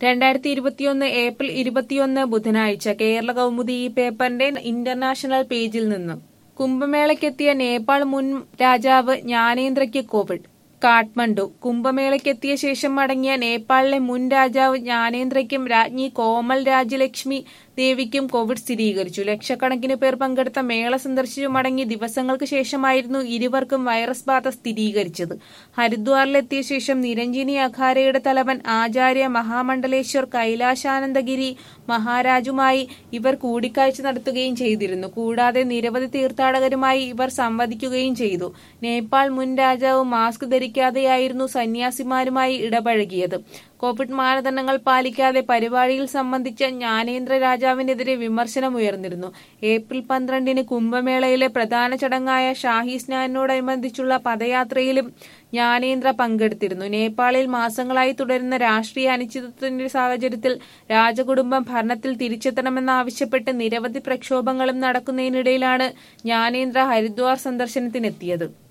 രണ്ടായിരത്തി ഇരുപത്തിയൊന്ന് ഏപ്രിൽ ഇരുപത്തിയൊന്ന് ബുധനാഴ്ച കേരള കൗമുദി ഈ പേപ്പറിന്റെ ഇന്റർനാഷണൽ പേജിൽ നിന്നും കുംഭമേളയ്ക്കെത്തിയ നേപ്പാൾ മുൻ രാജാവ് ജ്ഞാനേന്ദ്രയ്ക്ക് കോവിഡ് കാഠ്മണ്ഡു കുംഭമേളയ്ക്കെത്തിയ ശേഷം മടങ്ങിയ നേപ്പാളിലെ മുൻ രാജാവ് ജ്ഞാനേന്ദ്രയ്ക്കും രാജ്ഞി കോമൽ രാജ്യലക്ഷ്മി ദേവിക്കും കോവിഡ് സ്ഥിരീകരിച്ചു ലക്ഷക്കണക്കിന് പേർ പങ്കെടുത്ത മേള സന്ദർശിച്ചു മടങ്ങി ദിവസങ്ങൾക്ക് ശേഷമായിരുന്നു ഇരുവർക്കും വൈറസ് ബാധ സ്ഥിരീകരിച്ചത് ഹരിദ്വാറിലെത്തിയ ശേഷം നിരഞ്ജിനി അഖാരയുടെ തലവൻ ആചാര്യ മഹാമണ്ഡലേശ്വർ കൈലാശാനന്ദഗിരി മഹാരാജുമായി ഇവർ കൂടിക്കാഴ്ച നടത്തുകയും ചെയ്തിരുന്നു കൂടാതെ നിരവധി തീർത്ഥാടകരുമായി ഇവർ സംവദിക്കുകയും ചെയ്തു നേപ്പാൾ മുൻ രാജാവ് മാസ്ക് ധരിക്കാതെയായിരുന്നു സന്യാസിമാരുമായി ഇടപഴകിയത് കോവിഡ് മാനദണ്ഡങ്ങൾ പാലിക്കാതെ പരിപാടിയിൽ സംബന്ധിച്ച ജ്ഞാനേന്ദ്ര രാജാവിനെതിരെ വിമർശനമുയർന്നിരുന്നു ഏപ്രിൽ പന്ത്രണ്ടിന് കുംഭമേളയിലെ പ്രധാന ചടങ്ങായ ഷാഹി സ്നാനിനോടനുബന്ധിച്ചുള്ള പദയാത്രയിലും ജ്ഞാനേന്ദ്ര പങ്കെടുത്തിരുന്നു നേപ്പാളിൽ മാസങ്ങളായി തുടരുന്ന രാഷ്ട്രീയ അനിശ്ചിതത്വത്തിന്റെ സാഹചര്യത്തിൽ രാജകുടുംബം ഭരണത്തിൽ തിരിച്ചെത്തണമെന്നാവശ്യപ്പെട്ട് നിരവധി പ്രക്ഷോഭങ്ങളും നടക്കുന്നതിനിടയിലാണ് ജ്ഞാനേന്ദ്ര ഹരിദ്വാർ സന്ദർശനത്തിനെത്തിയത്